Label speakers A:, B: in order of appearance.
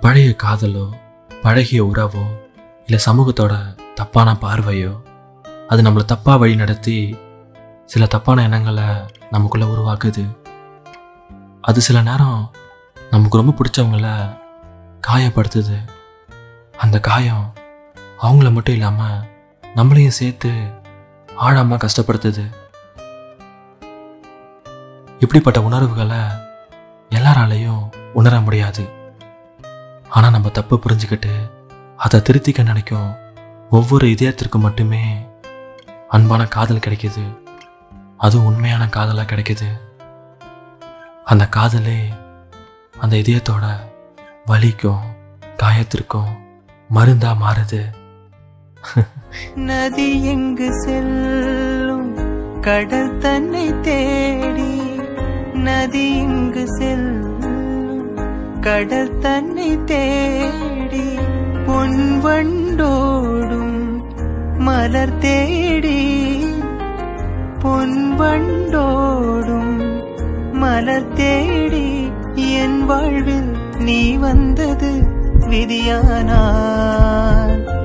A: பழைய காதலோ பழகிய உறவோ இல்லை சமூகத்தோட தப்பான பார்வையோ அது நம்மளை தப்பாக வழி நடத்தி சில தப்பான எண்ணங்களை நமக்குள்ளே உருவாக்குது அது சில நேரம் நமக்கு ரொம்ப பிடிச்சவங்கள காயப்படுத்துது அந்த காயம் அவங்கள மட்டும் இல்லாமல் நம்மளையும் சேர்த்து ஆழாமல் கஷ்டப்படுத்துது இப்படிப்பட்ட உணர்வுகளை எல்லாராலையும் உணர முடியாது ஆனால் நம்ம தப்பு புரிஞ்சுக்கிட்டு அதை திருத்திக்க நினைக்கும் ஒவ்வொரு இதயத்திற்கும் மட்டுமே அன்பான காதல் கிடைக்குது அது உண்மையான காதலாக கிடைக்குது அந்த காதலே அந்த இதயத்தோட வலிக்கும் காயத்திற்கும் மருந்தா மாறுது
B: நதி எங்கு செல்லும் கடல் தன்னை தேடி நதி எங்கு செல்லும் கடல் தன்னை தேடி பொன் வண்டோடும் மலர் தேடி பொன் வண்டோடும் மலர் தேடி என் வாழ்வில் நீ வந்தது விதியானான்